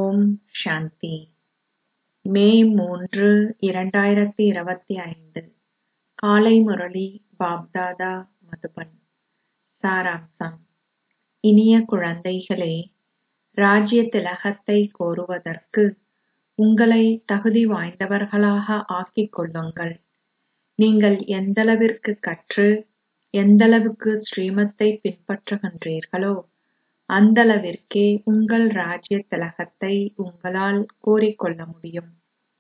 ஓம் சாந்தி மே மூன்று இரண்டாயிரத்தி இருபத்தி ஐந்து காலை முரளி பாப்தாதா மதுபன் சாராம்சம் இனிய குழந்தைகளே ராஜ்ய திலகத்தை கோருவதற்கு உங்களை தகுதி வாய்ந்தவர்களாக ஆக்கிக் கொள்ளுங்கள் நீங்கள் எந்தளவிற்கு கற்று எந்தளவுக்கு ஸ்ரீமத்தை பின்பற்றுகின்றீர்களோ அந்தளவிற்கே உங்கள் ராஜ்ய திலகத்தை உங்களால் கோரிக்கொள்ள முடியும்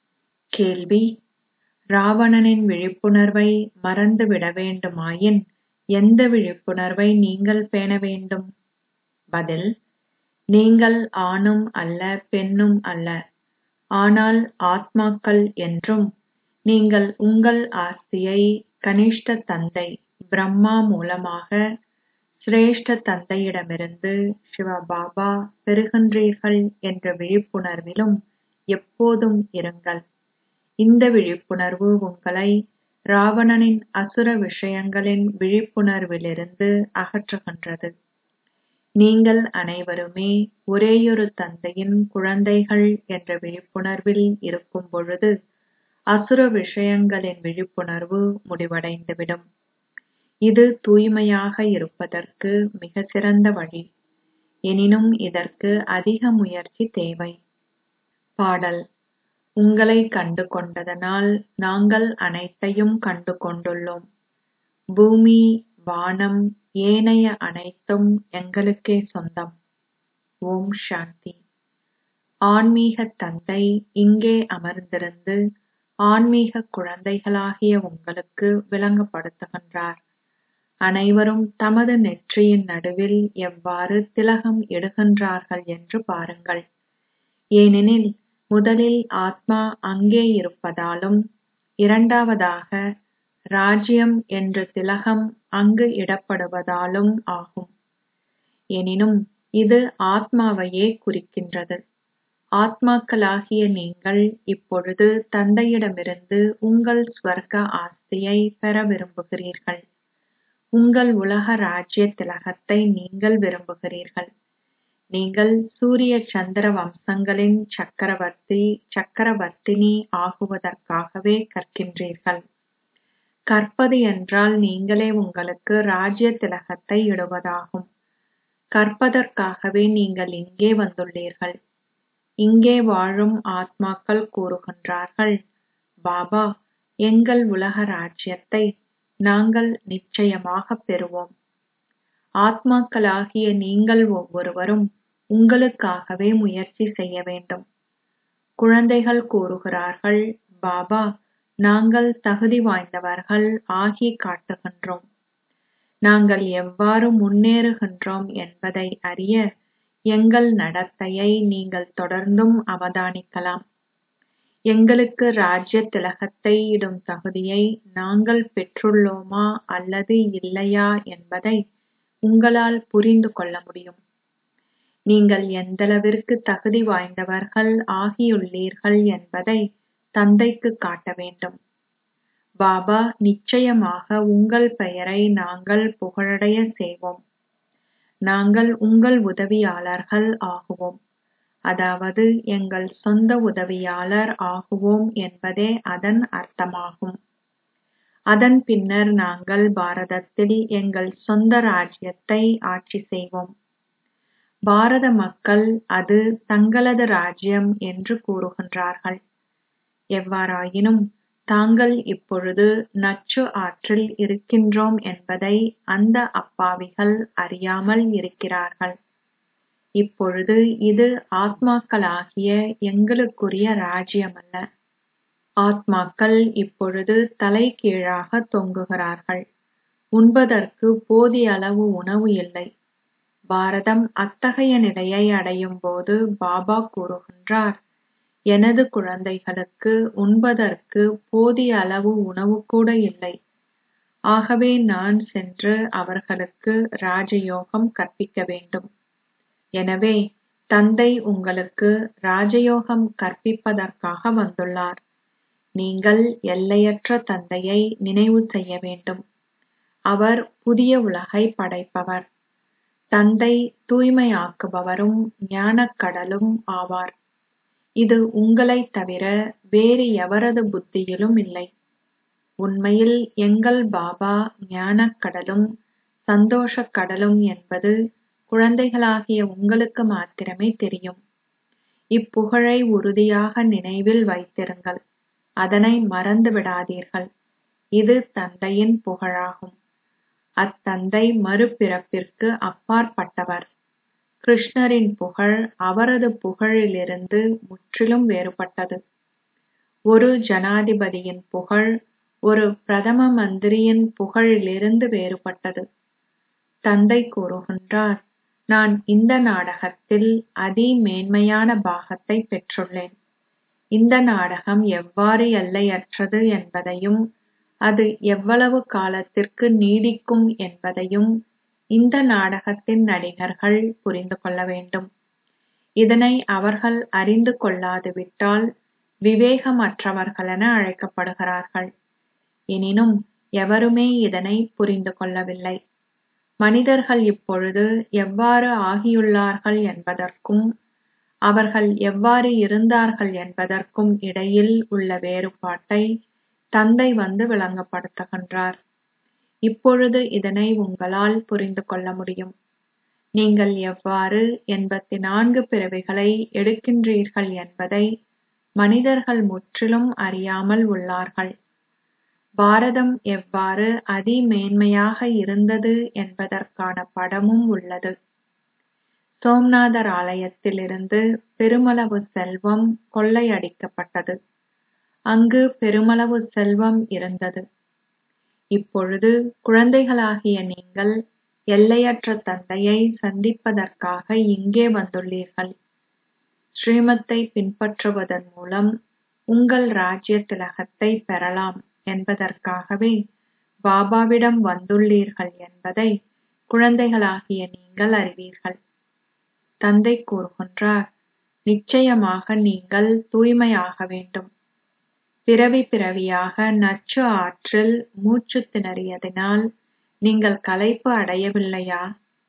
கேள்வி ராவணனின் விழிப்புணர்வை மறந்துவிட வேண்டுமாயின் எந்த விழிப்புணர்வை நீங்கள் பேண வேண்டும் பதில் நீங்கள் ஆணும் அல்ல பெண்ணும் அல்ல ஆனால் ஆத்மாக்கள் என்றும் நீங்கள் உங்கள் ஆஸ்தியை கனிஷ்ட தந்தை பிரம்மா மூலமாக சிரேஷ்ட தந்தையிடமிருந்து சிவபாபா பெறுகின்றீர்கள் என்ற விழிப்புணர்விலும் எப்போதும் இருங்கள் இந்த விழிப்புணர்வு உங்களை ராவணனின் அசுர விஷயங்களின் விழிப்புணர்விலிருந்து அகற்றுகின்றது நீங்கள் அனைவருமே ஒரேயொரு தந்தையின் குழந்தைகள் என்ற விழிப்புணர்வில் இருக்கும் பொழுது அசுர விஷயங்களின் விழிப்புணர்வு முடிவடைந்துவிடும் இது தூய்மையாக இருப்பதற்கு மிக சிறந்த வழி எனினும் இதற்கு அதிக முயற்சி தேவை பாடல் உங்களை கண்டு கொண்டதனால் நாங்கள் அனைத்தையும் கண்டு கொண்டுள்ளோம் பூமி வானம் ஏனைய அனைத்தும் எங்களுக்கே சொந்தம் ஓம் சாந்தி ஆன்மீக தந்தை இங்கே அமர்ந்திருந்து ஆன்மீக குழந்தைகளாகிய உங்களுக்கு விளங்கப்படுத்துகின்றார் அனைவரும் தமது நெற்றியின் நடுவில் எவ்வாறு திலகம் இடுகின்றார்கள் என்று பாருங்கள் ஏனெனில் முதலில் ஆத்மா அங்கே இருப்பதாலும் இரண்டாவதாக ராஜ்யம் என்ற திலகம் அங்கு இடப்படுவதாலும் ஆகும் எனினும் இது ஆத்மாவையே குறிக்கின்றது ஆத்மாக்களாகிய நீங்கள் இப்பொழுது தந்தையிடமிருந்து உங்கள் ஸ்வர்க்க ஆஸ்தியை பெற விரும்புகிறீர்கள் உங்கள் உலக ராஜ்ய திலகத்தை நீங்கள் விரும்புகிறீர்கள் நீங்கள் சூரிய சந்திர வம்சங்களின் சக்கரவர்த்தி சக்கரவர்த்தினி ஆகுவதற்காகவே கற்கின்றீர்கள் கற்பது என்றால் நீங்களே உங்களுக்கு ராஜ்ய திலகத்தை இடுவதாகும் கற்பதற்காகவே நீங்கள் இங்கே வந்துள்ளீர்கள் இங்கே வாழும் ஆத்மாக்கள் கூறுகின்றார்கள் பாபா எங்கள் உலக ராஜ்யத்தை நாங்கள் நிச்சயமாக பெறுவோம் ஆத்மாக்களாகிய நீங்கள் ஒவ்வொருவரும் உங்களுக்காகவே முயற்சி செய்ய வேண்டும் குழந்தைகள் கூறுகிறார்கள் பாபா நாங்கள் தகுதி வாய்ந்தவர்கள் ஆகி காட்டுகின்றோம் நாங்கள் எவ்வாறு முன்னேறுகின்றோம் என்பதை அறிய எங்கள் நடத்தையை நீங்கள் தொடர்ந்தும் அவதானிக்கலாம் எங்களுக்கு ராஜ்ய திலகத்தை இடும் தகுதியை நாங்கள் பெற்றுள்ளோமா அல்லது இல்லையா என்பதை உங்களால் புரிந்து கொள்ள முடியும் நீங்கள் எந்தளவிற்கு தகுதி வாய்ந்தவர்கள் ஆகியுள்ளீர்கள் என்பதை தந்தைக்கு காட்ட வேண்டும் பாபா நிச்சயமாக உங்கள் பெயரை நாங்கள் புகழடைய செய்வோம் நாங்கள் உங்கள் உதவியாளர்கள் ஆகுவோம் அதாவது எங்கள் சொந்த உதவியாளர் ஆகுவோம் என்பதே அதன் அர்த்தமாகும் அதன் பின்னர் நாங்கள் பாரதத்தில் எங்கள் சொந்த ராஜ்யத்தை ஆட்சி செய்வோம் பாரத மக்கள் அது தங்களது ராஜ்யம் என்று கூறுகின்றார்கள் எவ்வாறாயினும் தாங்கள் இப்பொழுது நச்சு ஆற்றில் இருக்கின்றோம் என்பதை அந்த அப்பாவிகள் அறியாமல் இருக்கிறார்கள் இப்பொழுது இது ஆத்மாக்களாகிய எங்களுக்குரிய ராஜ்யமல்ல ஆத்மாக்கள் இப்பொழுது தலைகீழாக தொங்குகிறார்கள் உண்பதற்கு போதிய அளவு உணவு இல்லை பாரதம் அத்தகைய நிலையை அடையும் போது பாபா கூறுகின்றார் எனது குழந்தைகளுக்கு உண்பதற்கு போதிய அளவு உணவு கூட இல்லை ஆகவே நான் சென்று அவர்களுக்கு ராஜயோகம் கற்பிக்க வேண்டும் எனவே தந்தை உங்களுக்கு ராஜயோகம் கற்பிப்பதற்காக வந்துள்ளார் நீங்கள் எல்லையற்ற தந்தையை நினைவு செய்ய வேண்டும் அவர் புதிய உலகை படைப்பவர் தந்தை தூய்மையாக்குபவரும் ஞானக் கடலும் ஆவார் இது உங்களைத் தவிர வேறு எவரது புத்தியிலும் இல்லை உண்மையில் எங்கள் பாபா ஞானக் கடலும் சந்தோஷக் கடலும் என்பது குழந்தைகளாகிய உங்களுக்கு மாத்திரமே தெரியும் இப்புகழை உறுதியாக நினைவில் வைத்திருங்கள் அதனை மறந்து விடாதீர்கள் இது தந்தையின் புகழாகும் அத்தந்தை மறுபிறப்பிற்கு அப்பாற்பட்டவர் கிருஷ்ணரின் புகழ் அவரது புகழிலிருந்து முற்றிலும் வேறுபட்டது ஒரு ஜனாதிபதியின் புகழ் ஒரு பிரதம மந்திரியின் புகழிலிருந்து வேறுபட்டது தந்தை கூறுகின்றார் நான் இந்த நாடகத்தில் அதி மேன்மையான பாகத்தை பெற்றுள்ளேன் இந்த நாடகம் எவ்வாறு எல்லையற்றது என்பதையும் அது எவ்வளவு காலத்திற்கு நீடிக்கும் என்பதையும் இந்த நாடகத்தின் நடிகர்கள் புரிந்து கொள்ள வேண்டும் இதனை அவர்கள் அறிந்து கொள்ளாது விட்டால் விவேகமற்றவர்களென அழைக்கப்படுகிறார்கள் எனினும் எவருமே இதனை புரிந்து கொள்ளவில்லை மனிதர்கள் இப்பொழுது எவ்வாறு ஆகியுள்ளார்கள் என்பதற்கும் அவர்கள் எவ்வாறு இருந்தார்கள் என்பதற்கும் இடையில் உள்ள வேறுபாட்டை தந்தை வந்து விளங்கப்படுத்துகின்றார் இப்பொழுது இதனை உங்களால் புரிந்து கொள்ள முடியும் நீங்கள் எவ்வாறு எண்பத்தி நான்கு பிறவிகளை எடுக்கின்றீர்கள் என்பதை மனிதர்கள் முற்றிலும் அறியாமல் உள்ளார்கள் பாரதம் எவ்வாறு அதிமேன்மையாக இருந்தது என்பதற்கான படமும் உள்ளது சோம்நாதர் ஆலயத்திலிருந்து பெருமளவு செல்வம் கொள்ளையடிக்கப்பட்டது அங்கு பெருமளவு செல்வம் இருந்தது இப்பொழுது குழந்தைகளாகிய நீங்கள் எல்லையற்ற தந்தையை சந்திப்பதற்காக இங்கே வந்துள்ளீர்கள் ஸ்ரீமத்தை பின்பற்றுவதன் மூலம் உங்கள் ராஜ்ய திலகத்தை பெறலாம் என்பதற்காகவே பாபாவிடம் வந்துள்ளீர்கள் என்பதை குழந்தைகளாகிய நீங்கள் அறிவீர்கள் தந்தை கூறுகின்றார் நிச்சயமாக நீங்கள் தூய்மையாக வேண்டும் பிறவி பிறவியாக நச்சு ஆற்றில் மூச்சு திணறியதினால் நீங்கள் களைப்பு அடையவில்லையா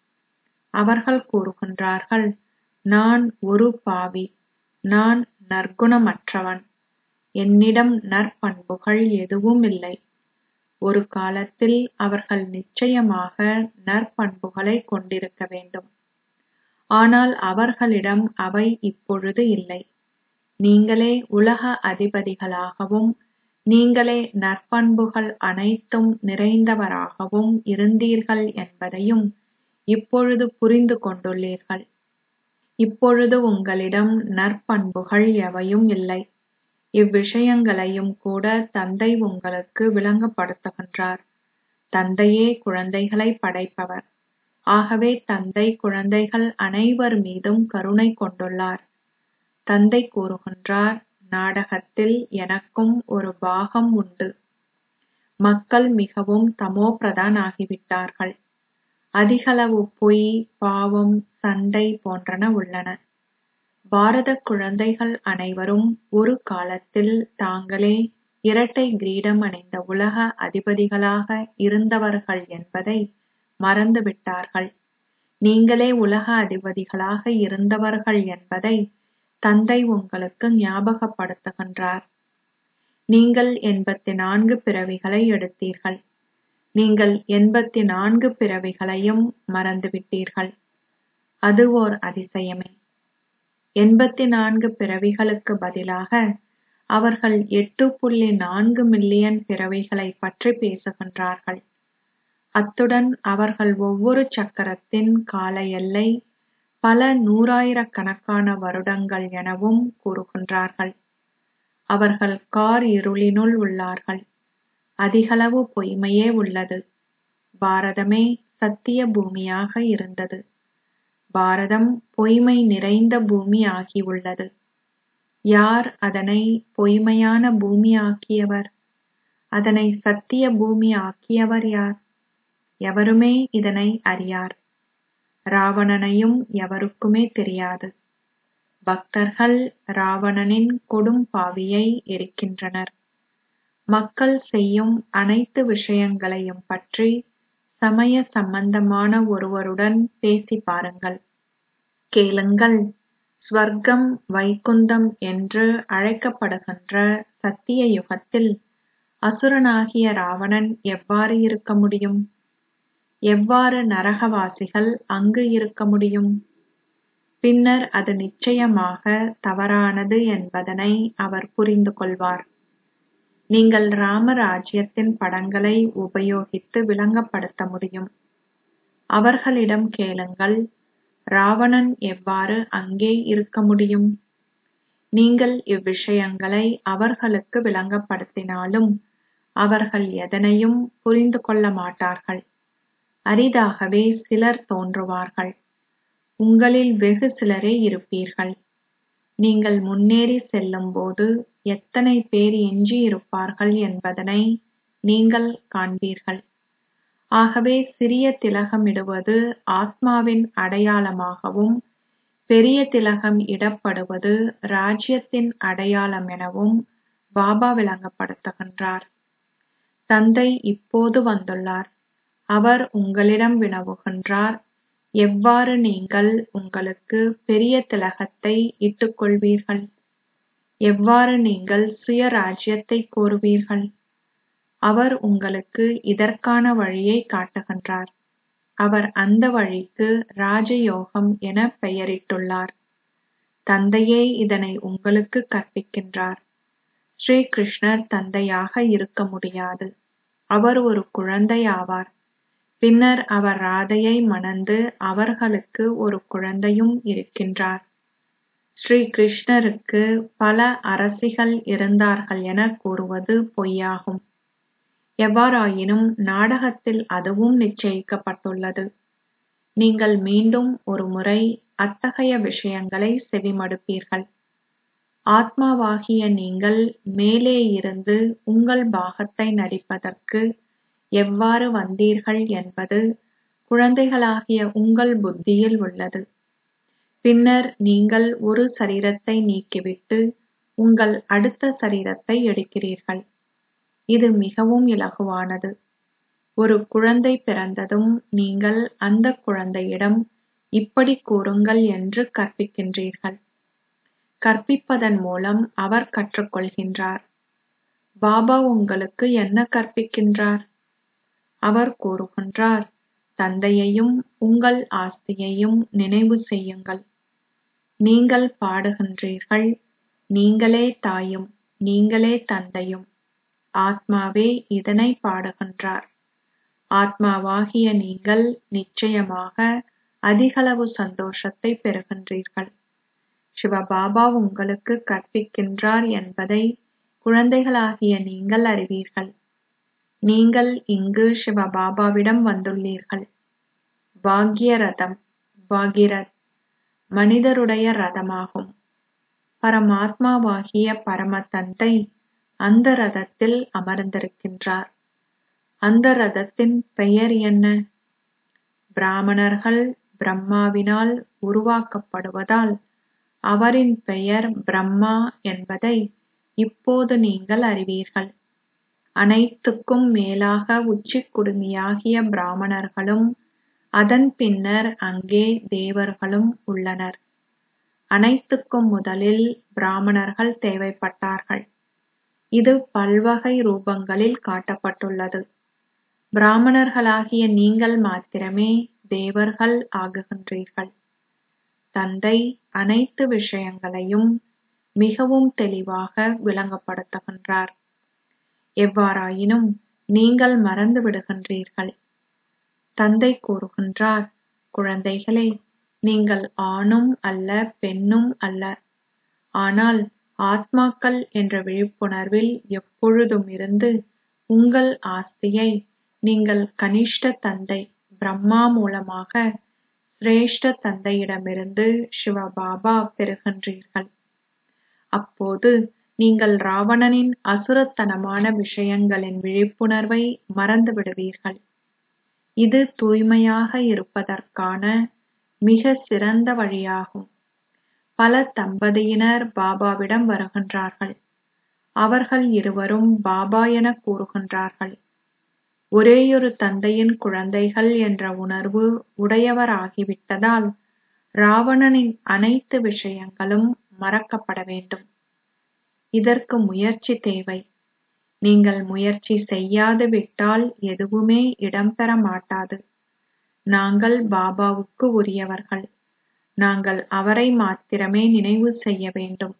அவர்கள் கூறுகின்றார்கள் நான் ஒரு பாவி நான் நற்குணமற்றவன் என்னிடம் நற்பண்புகள் எதுவும் இல்லை ஒரு காலத்தில் அவர்கள் நிச்சயமாக நற்பண்புகளை கொண்டிருக்க வேண்டும் ஆனால் அவர்களிடம் அவை இப்பொழுது இல்லை நீங்களே உலக அதிபதிகளாகவும் நீங்களே நற்பண்புகள் அனைத்தும் நிறைந்தவராகவும் இருந்தீர்கள் என்பதையும் இப்பொழுது புரிந்து கொண்டுள்ளீர்கள் இப்பொழுது உங்களிடம் நற்பண்புகள் எவையும் இல்லை இவ்விஷயங்களையும் கூட தந்தை உங்களுக்கு விளங்கப்படுத்துகின்றார் தந்தையே குழந்தைகளை படைப்பவர் ஆகவே தந்தை குழந்தைகள் அனைவர் மீதும் கருணை கொண்டுள்ளார் தந்தை கூறுகின்றார் நாடகத்தில் எனக்கும் ஒரு பாகம் உண்டு மக்கள் மிகவும் தமோபிரதான் ஆகிவிட்டார்கள் அதிகளவு பொய் பாவம் சண்டை போன்றன உள்ளன பாரத குழந்தைகள் அனைவரும் ஒரு காலத்தில் தாங்களே இரட்டை கிரீடம் அணிந்த உலக அதிபதிகளாக இருந்தவர்கள் என்பதை மறந்துவிட்டார்கள் நீங்களே உலக அதிபதிகளாக இருந்தவர்கள் என்பதை தந்தை உங்களுக்கு ஞாபகப்படுத்துகின்றார் நீங்கள் எண்பத்தி நான்கு பிறவிகளை எடுத்தீர்கள் நீங்கள் எண்பத்தி நான்கு பிறவிகளையும் மறந்துவிட்டீர்கள் அது ஓர் அதிசயமே எண்பத்தி நான்கு பிறவிகளுக்கு பதிலாக அவர்கள் எட்டு புள்ளி நான்கு மில்லியன் பிறவிகளை பற்றி பேசுகின்றார்கள் அத்துடன் அவர்கள் ஒவ்வொரு சக்கரத்தின் கால எல்லை பல நூறாயிரக்கணக்கான வருடங்கள் எனவும் கூறுகின்றார்கள் அவர்கள் கார் இருளினுள் உள்ளார்கள் அதிகளவு பொய்மையே உள்ளது பாரதமே சத்திய பூமியாக இருந்தது பாரதம் பொய்மை நிறைந்த பூமி ஆகியுள்ளது யார் அதனை பொய்மையான பூமி ஆக்கியவர் அதனை சத்திய பூமி ஆக்கியவர் யார் எவருமே இதனை அறியார் ராவணனையும் எவருக்குமே தெரியாது பக்தர்கள் ராவணனின் கொடும் பாவியை எரிக்கின்றனர் மக்கள் செய்யும் அனைத்து விஷயங்களையும் பற்றி சமய சம்பந்தமான ஒருவருடன் பேசி பாருங்கள் கேளுங்கள் ஸ்வர்க்கம் வைகுந்தம் என்று அழைக்கப்படுகின்ற சத்திய யுகத்தில் அசுரனாகிய ராவணன் எவ்வாறு இருக்க முடியும் எவ்வாறு நரகவாசிகள் அங்கு இருக்க முடியும் பின்னர் அது நிச்சயமாக தவறானது என்பதனை அவர் புரிந்து கொள்வார் நீங்கள் ராமராஜ்யத்தின் படங்களை உபயோகித்து விளங்கப்படுத்த முடியும் அவர்களிடம் கேளுங்கள் ராவணன் எவ்வாறு அங்கே இருக்க முடியும் நீங்கள் இவ்விஷயங்களை அவர்களுக்கு விளங்கப்படுத்தினாலும் அவர்கள் எதனையும் புரிந்து கொள்ள மாட்டார்கள் அரிதாகவே சிலர் தோன்றுவார்கள் உங்களில் வெகு சிலரே இருப்பீர்கள் நீங்கள் முன்னேறி செல்லும்போது எத்தனை பேர் எஞ்சியிருப்பார்கள் என்பதனை நீங்கள் காண்பீர்கள் ஆகவே சிறிய திலகமிடுவது ஆத்மாவின் அடையாளமாகவும் பெரிய திலகம் இடப்படுவது ராஜ்யத்தின் அடையாளம் எனவும் பாபா விளங்கப்படுத்துகின்றார் தந்தை இப்போது வந்துள்ளார் அவர் உங்களிடம் வினவுகின்றார் எவ்வாறு நீங்கள் உங்களுக்கு பெரிய திலகத்தை இட்டுக்கொள்வீர்கள் எவ்வாறு நீங்கள் சுய ராஜ்யத்தை கோருவீர்கள் அவர் உங்களுக்கு இதற்கான வழியை காட்டுகின்றார் அவர் அந்த வழிக்கு ராஜயோகம் என பெயரிட்டுள்ளார் தந்தையே இதனை உங்களுக்கு கற்பிக்கின்றார் ஸ்ரீ கிருஷ்ணர் தந்தையாக இருக்க முடியாது அவர் ஒரு குழந்தை ஆவார் பின்னர் அவர் ராதையை மணந்து அவர்களுக்கு ஒரு குழந்தையும் இருக்கின்றார் ஸ்ரீ கிருஷ்ணருக்கு பல அரசிகள் இருந்தார்கள் என கூறுவது பொய்யாகும் எவ்வாறாயினும் நாடகத்தில் அதுவும் நிச்சயிக்கப்பட்டுள்ளது நீங்கள் மீண்டும் ஒரு முறை அத்தகைய விஷயங்களை செவிமடுப்பீர்கள் ஆத்மாவாகிய நீங்கள் மேலே இருந்து உங்கள் பாகத்தை நடிப்பதற்கு எவ்வாறு வந்தீர்கள் என்பது குழந்தைகளாகிய உங்கள் புத்தியில் உள்ளது பின்னர் நீங்கள் ஒரு சரீரத்தை நீக்கிவிட்டு உங்கள் அடுத்த சரீரத்தை எடுக்கிறீர்கள் இது மிகவும் இலகுவானது ஒரு குழந்தை பிறந்ததும் நீங்கள் அந்த குழந்தையிடம் இப்படி கூறுங்கள் என்று கற்பிக்கின்றீர்கள் கற்பிப்பதன் மூலம் அவர் கற்றுக்கொள்கின்றார் பாபா உங்களுக்கு என்ன கற்பிக்கின்றார் அவர் கூறுகின்றார் தந்தையையும் உங்கள் ஆஸ்தியையும் நினைவு செய்யுங்கள் நீங்கள் பாடுகின்றீர்கள் நீங்களே தாயும் நீங்களே தந்தையும் ஆத்மாவே இதனை பாடுகின்றார் ஆத்மாவாகிய நீங்கள் நிச்சயமாக அதிகளவு சந்தோஷத்தை பெறுகின்றீர்கள் சிவபாபா உங்களுக்கு கற்பிக்கின்றார் என்பதை குழந்தைகளாகிய நீங்கள் அறிவீர்கள் நீங்கள் இங்கு சிவபாபாவிடம் வந்துள்ளீர்கள் பாக்ய ரதம் பாகிரத் மனிதருடைய ரதமாகும் பரமாத்மாவாகிய பரம தந்தை அந்த ரதத்தில் அமர்ந்திருக்கின்றார் அந்த ரதத்தின் பெயர் என்ன பிராமணர்கள் பிரம்மாவினால் உருவாக்கப்படுவதால் அவரின் பெயர் பிரம்மா என்பதை இப்போது நீங்கள் அறிவீர்கள் அனைத்துக்கும் மேலாக உச்சிக் குடுமியாகிய பிராமணர்களும் அதன் பின்னர் அங்கே தேவர்களும் உள்ளனர் அனைத்துக்கும் முதலில் பிராமணர்கள் தேவைப்பட்டார்கள் இது பல்வகை ரூபங்களில் காட்டப்பட்டுள்ளது பிராமணர்களாகிய நீங்கள் மாத்திரமே தேவர்கள் ஆகுகின்றீர்கள் தந்தை அனைத்து விஷயங்களையும் மிகவும் தெளிவாக விளங்கப்படுத்துகின்றார் எவ்வாறாயினும் நீங்கள் மறந்து விடுகின்றீர்கள் தந்தை கூறுகின்றார் குழந்தைகளே நீங்கள் ஆணும் அல்ல பெண்ணும் அல்ல ஆனால் ஆத்மாக்கள் என்ற விழிப்புணர்வில் எப்பொழுதும் இருந்து உங்கள் ஆஸ்தியை நீங்கள் கனிஷ்ட தந்தை பிரம்மா மூலமாக சிரேஷ்ட தந்தையிடமிருந்து சிவபாபா பெறுகின்றீர்கள் அப்போது நீங்கள் ராவணனின் அசுரத்தனமான விஷயங்களின் விழிப்புணர்வை மறந்து விடுவீர்கள் இது தூய்மையாக இருப்பதற்கான மிக சிறந்த வழியாகும் பல தம்பதியினர் பாபாவிடம் வருகின்றார்கள் அவர்கள் இருவரும் பாபா என கூறுகின்றார்கள் ஒரேயொரு தந்தையின் குழந்தைகள் என்ற உணர்வு உடையவராகிவிட்டதால் ராவணனின் அனைத்து விஷயங்களும் மறக்கப்பட வேண்டும் இதற்கு முயற்சி தேவை நீங்கள் முயற்சி செய்யாது விட்டால் எதுவுமே இடம்பெற மாட்டாது நாங்கள் பாபாவுக்கு உரியவர்கள் நாங்கள் அவரை மாத்திரமே நினைவு செய்ய வேண்டும்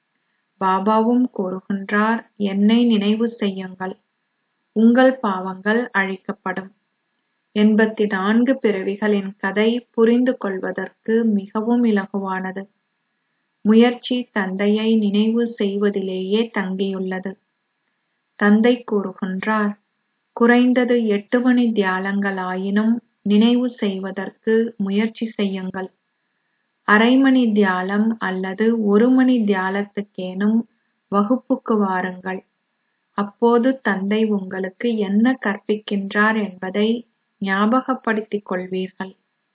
பாபாவும் கூறுகின்றார் என்னை நினைவு செய்யுங்கள் உங்கள் பாவங்கள் அழிக்கப்படும் எண்பத்தி நான்கு பிறவிகளின் கதை புரிந்து கொள்வதற்கு மிகவும் இலகுவானது முயற்சி தந்தையை நினைவு செய்வதிலேயே தங்கியுள்ளது தந்தை கூறுகின்றார் குறைந்தது எட்டு மணி தியாலங்களாயினும் நினைவு செய்வதற்கு முயற்சி செய்யுங்கள் அரை மணி தியாலம் அல்லது ஒரு மணி தியாலத்துக்கேனும் வகுப்புக்கு வாருங்கள் அப்போது தந்தை உங்களுக்கு என்ன கற்பிக்கின்றார் என்பதை ஞாபகப்படுத்திக் கொள்வீர்கள்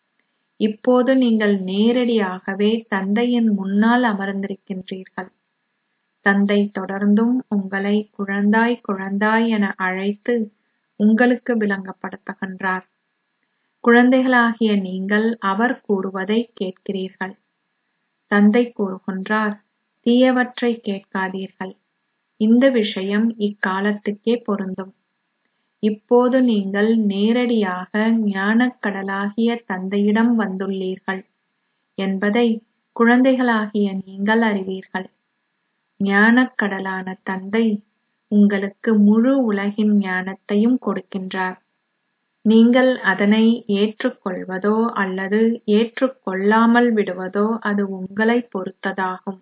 இப்போது நீங்கள் நேரடியாகவே தந்தையின் முன்னால் அமர்ந்திருக்கின்றீர்கள் தந்தை தொடர்ந்தும் உங்களை குழந்தாய் குழந்தாய் என அழைத்து உங்களுக்கு விளங்கப்படுத்துகின்றார் குழந்தைகளாகிய நீங்கள் அவர் கூறுவதை கேட்கிறீர்கள் தந்தை கூறுகின்றார் தீயவற்றை கேட்காதீர்கள் இந்த விஷயம் இக்காலத்துக்கே பொருந்தும் இப்போது நீங்கள் நேரடியாக ஞானக்கடலாகிய தந்தையிடம் வந்துள்ளீர்கள் என்பதை குழந்தைகளாகிய நீங்கள் அறிவீர்கள் ஞானக்கடலான தந்தை உங்களுக்கு முழு உலகின் ஞானத்தையும் கொடுக்கின்றார் நீங்கள் அதனை ஏற்றுக்கொள்வதோ அல்லது ஏற்றுக்கொள்ளாமல் விடுவதோ அது உங்களை பொறுத்ததாகும்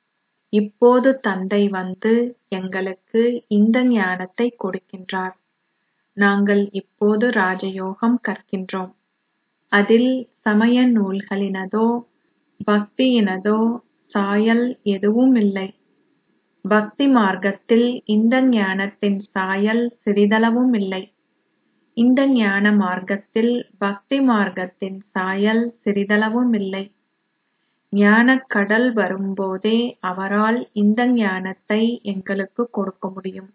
இப்போது தந்தை வந்து எங்களுக்கு இந்த ஞானத்தை கொடுக்கின்றார் நாங்கள் இப்போது ராஜயோகம் கற்கின்றோம் அதில் சமய நூல்களினதோ பக்தியினதோ சாயல் எதுவும் இல்லை பக்தி மார்க்கத்தில் இந்த ஞானத்தின் சாயல் சிறிதளவும் இல்லை இந்த ஞான மார்க்கத்தில் பக்தி மார்க்கத்தின் சாயல் சிறிதளவும் இல்லை ஞானக் கடல் வரும்போதே அவரால் இந்த ஞானத்தை எங்களுக்கு கொடுக்க முடியும்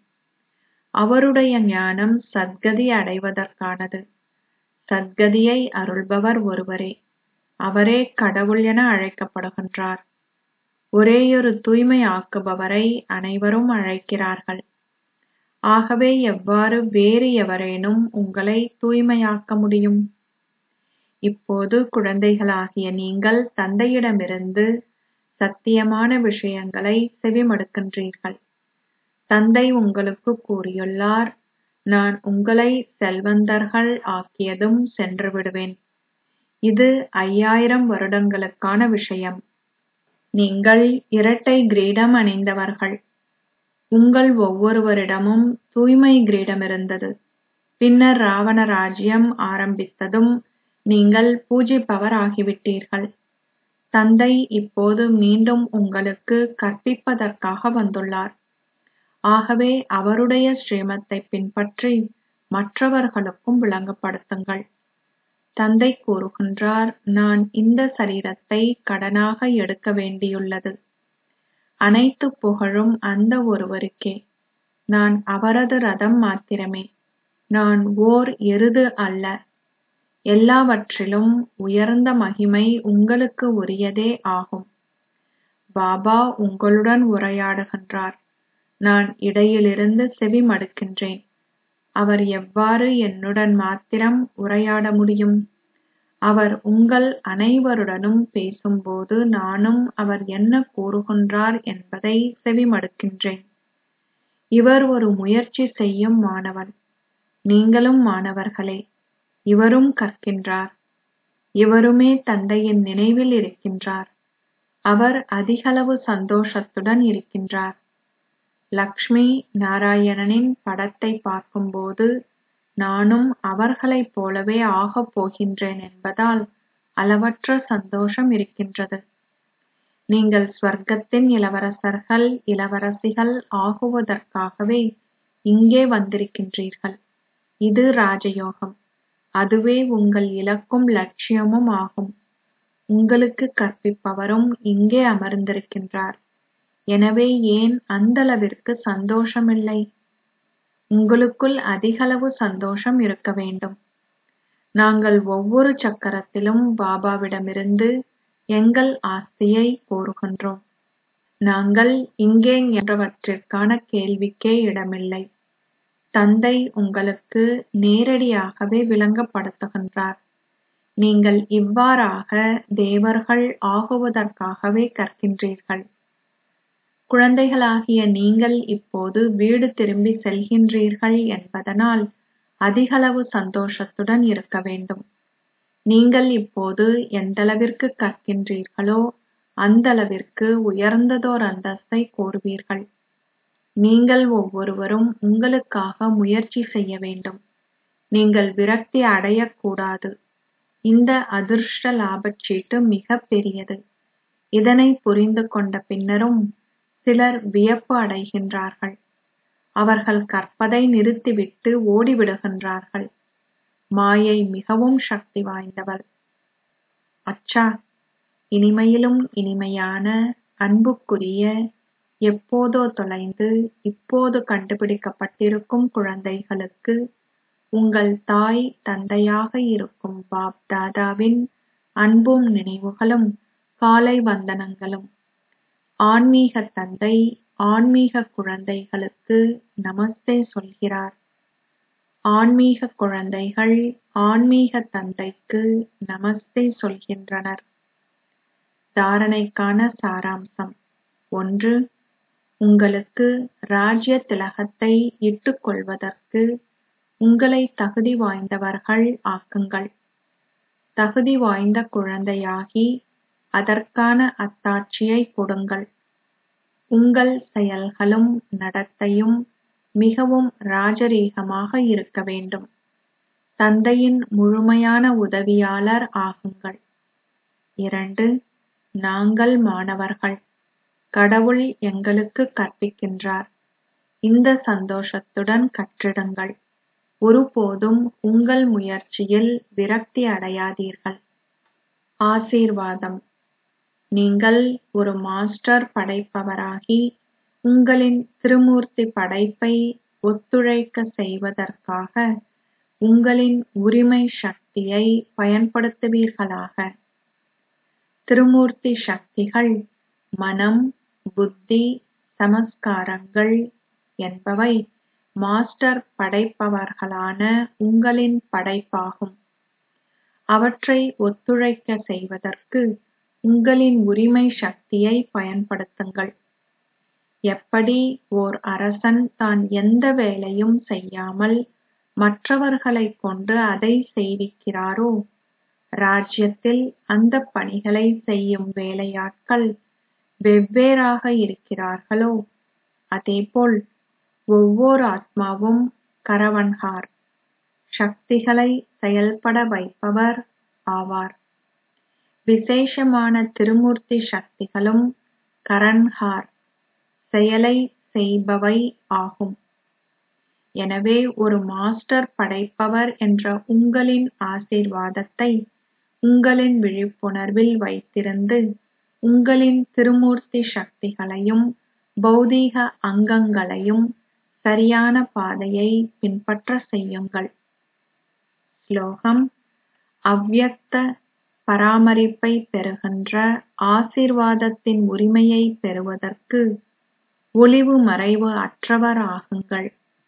அவருடைய ஞானம் சத்கதி அடைவதற்கானது சத்கதியை அருள்பவர் ஒருவரே அவரே கடவுள் என அழைக்கப்படுகின்றார் ஒரேயொரு தூய்மை ஆக்குபவரை அனைவரும் அழைக்கிறார்கள் ஆகவே எவ்வாறு வேறு எவரேனும் உங்களை தூய்மையாக்க முடியும் இப்போது குழந்தைகளாகிய நீங்கள் தந்தையிடமிருந்து சத்தியமான விஷயங்களை செவிமடுக்கின்றீர்கள் தந்தை உங்களுக்கு கூறியுள்ளார் நான் உங்களை செல்வந்தர்கள் ஆக்கியதும் சென்று விடுவேன் இது ஐயாயிரம் வருடங்களுக்கான விஷயம் நீங்கள் இரட்டை கிரீடம் அணிந்தவர்கள் உங்கள் ஒவ்வொருவரிடமும் தூய்மை கிரீடம் இருந்தது பின்னர் ராவண ராஜ்யம் ஆரம்பித்ததும் நீங்கள் பூஜிப்பவர் ஆகிவிட்டீர்கள் தந்தை இப்போது மீண்டும் உங்களுக்கு கற்பிப்பதற்காக வந்துள்ளார் ஆகவே அவருடைய ஸ்ரீமத்தை பின்பற்றி மற்றவர்களுக்கும் விளங்கப்படுத்துங்கள் தந்தை கூறுகின்றார் நான் இந்த சரீரத்தை கடனாக எடுக்க வேண்டியுள்ளது அனைத்து புகழும் அந்த ஒருவருக்கே நான் அவரது ரதம் மாத்திரமே நான் ஓர் எருது அல்ல எல்லாவற்றிலும் உயர்ந்த மகிமை உங்களுக்கு உரியதே ஆகும் பாபா உங்களுடன் உரையாடுகின்றார் நான் இடையிலிருந்து செவி மடுக்கின்றேன் அவர் எவ்வாறு என்னுடன் மாத்திரம் உரையாட முடியும் அவர் உங்கள் அனைவருடனும் பேசும்போது நானும் அவர் என்ன கூறுகின்றார் என்பதை செவிமடுக்கின்றேன் இவர் ஒரு முயற்சி செய்யும் மாணவன் நீங்களும் மாணவர்களே இவரும் கற்கின்றார் இவருமே தந்தையின் நினைவில் இருக்கின்றார் அவர் அதிகளவு சந்தோஷத்துடன் இருக்கின்றார் லக்ஷ்மி நாராயணனின் படத்தை பார்க்கும்போது நானும் அவர்களைப் போலவே ஆகப் போகின்றேன் என்பதால் அளவற்ற சந்தோஷம் இருக்கின்றது நீங்கள் ஸ்வர்க்கத்தின் இளவரசர்கள் இளவரசிகள் ஆகுவதற்காகவே இங்கே வந்திருக்கின்றீர்கள் இது ராஜயோகம் அதுவே உங்கள் இலக்கும் லட்சியமும் ஆகும் உங்களுக்கு கற்பிப்பவரும் இங்கே அமர்ந்திருக்கின்றார் எனவே ஏன் அந்தளவிற்கு சந்தோஷமில்லை உங்களுக்குள் அதிகளவு சந்தோஷம் இருக்க வேண்டும் நாங்கள் ஒவ்வொரு சக்கரத்திலும் பாபாவிடமிருந்து எங்கள் ஆஸ்தியை கோருகின்றோம் நாங்கள் இங்கே என்றவற்றிற்கான கேள்விக்கே இடமில்லை தந்தை உங்களுக்கு நேரடியாகவே விளங்கப்படுத்துகின்றார் நீங்கள் இவ்வாறாக தேவர்கள் ஆகுவதற்காகவே கற்கின்றீர்கள் குழந்தைகளாகிய நீங்கள் இப்போது வீடு திரும்பி செல்கின்றீர்கள் என்பதனால் அதிகளவு சந்தோஷத்துடன் இருக்க வேண்டும் நீங்கள் இப்போது எந்தளவிற்கு கற்கின்றீர்களோ அந்தளவிற்கு உயர்ந்ததோர் அந்தஸ்தை கோருவீர்கள் நீங்கள் ஒவ்வொருவரும் உங்களுக்காக முயற்சி செய்ய வேண்டும் நீங்கள் விரக்தி அடையக்கூடாது இந்த அதிர்ஷ்ட லாபச்சீட்டு மிகப் பெரியது இதனை புரிந்து கொண்ட பின்னரும் சிலர் வியப்பு அடைகின்றார்கள் அவர்கள் கற்பதை நிறுத்திவிட்டு ஓடிவிடுகின்றார்கள் மாயை மிகவும் சக்தி வாய்ந்தவள் அச்சா இனிமையிலும் இனிமையான அன்புக்குரிய எப்போதோ தொலைந்து இப்போது கண்டுபிடிக்கப்பட்டிருக்கும் குழந்தைகளுக்கு உங்கள் தாய் தந்தையாக இருக்கும் பாப் தாதாவின் அன்பும் நினைவுகளும் காலை வந்தனங்களும் ஆன்மீக தந்தை ஆன்மீக குழந்தைகளுக்கு நமஸ்தே சொல்கிறார் ஆன்மீக குழந்தைகள் ஆன்மீக தந்தைக்கு நமஸ்தே சொல்கின்றனர் தாரணைக்கான சாராம்சம் ஒன்று உங்களுக்கு ராஜ்ய திலகத்தை இட்டுக் கொள்வதற்கு உங்களை தகுதி வாய்ந்தவர்கள் ஆக்குங்கள் தகுதி வாய்ந்த குழந்தையாகி அதற்கான அத்தாட்சியை கொடுங்கள் உங்கள் செயல்களும் நடத்தையும் மிகவும் ராஜரீகமாக இருக்க வேண்டும் தந்தையின் முழுமையான உதவியாளர் ஆகுங்கள் இரண்டு நாங்கள் மாணவர்கள் கடவுள் எங்களுக்கு கற்பிக்கின்றார் இந்த சந்தோஷத்துடன் கற்றிடுங்கள் ஒருபோதும் உங்கள் முயற்சியில் விரக்தி அடையாதீர்கள் ஆசீர்வாதம் நீங்கள் ஒரு மாஸ்டர் படைப்பவராகி உங்களின் திருமூர்த்தி படைப்பை ஒத்துழைக்க செய்வதற்காக உங்களின் உரிமை சக்தியை பயன்படுத்துவீர்களாக திருமூர்த்தி சக்திகள் மனம் புத்தி சமஸ்காரங்கள் என்பவை மாஸ்டர் படைப்பவர்களான உங்களின் படைப்பாகும் அவற்றை ஒத்துழைக்க செய்வதற்கு உங்களின் உரிமை சக்தியை பயன்படுத்துங்கள் எப்படி ஓர் அரசன் தான் எந்த வேலையும் செய்யாமல் மற்றவர்களைக் கொண்டு அதை செய்விக்கிறாரோ ராஜ்யத்தில் அந்த பணிகளை செய்யும் வேலையாட்கள் வெவ்வேறாக இருக்கிறார்களோ அதேபோல் ஒவ்வொரு ஆத்மாவும் கரவன்ஹார் சக்திகளை செயல்பட வைப்பவர் ஆவார் விசேஷமான திருமூர்த்தி சக்திகளும் கரன்ஹார் செயலை செய்பவை ஆகும் எனவே ஒரு மாஸ்டர் படைப்பவர் என்ற உங்களின் ஆசீர்வாதத்தை உங்களின் விழிப்புணர்வில் வைத்திருந்து உங்களின் திருமூர்த்தி சக்திகளையும் பௌதீக அங்கங்களையும் சரியான பாதையை பின்பற்ற செய்யுங்கள் ஸ்லோகம் அவ்யக்த பராமரிப்பை பெறுகின்ற ஆசீர்வாதத்தின் உரிமையை பெறுவதற்கு ஒளிவு மறைவு அற்றவர் ஆகுங்கள்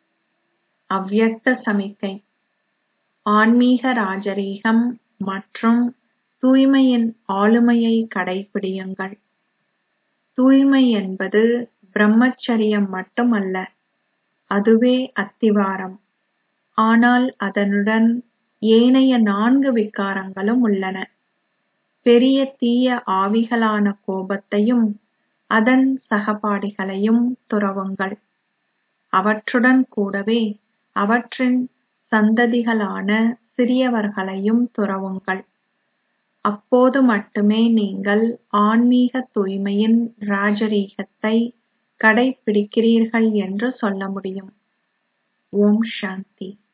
அவ்யக்த சமிக்கை ஆன்மீக ராஜரீகம் மற்றும் தூய்மையின் ஆளுமையை கடைபிடியுங்கள் தூய்மை என்பது பிரம்மச்சரியம் மட்டுமல்ல அதுவே அத்திவாரம் ஆனால் அதனுடன் ஏனைய நான்கு விகாரங்களும் உள்ளன பெரிய தீய ஆவிகளான கோபத்தையும் அதன் சகபாடிகளையும் துறவுங்கள் அவற்றுடன் கூடவே அவற்றின் சந்ததிகளான சிறியவர்களையும் துறவுங்கள் அப்போது மட்டுமே நீங்கள் ஆன்மீக தூய்மையின் ராஜரீகத்தை கடைபிடிக்கிறீர்கள் என்று சொல்ல முடியும் ஓம் சாந்தி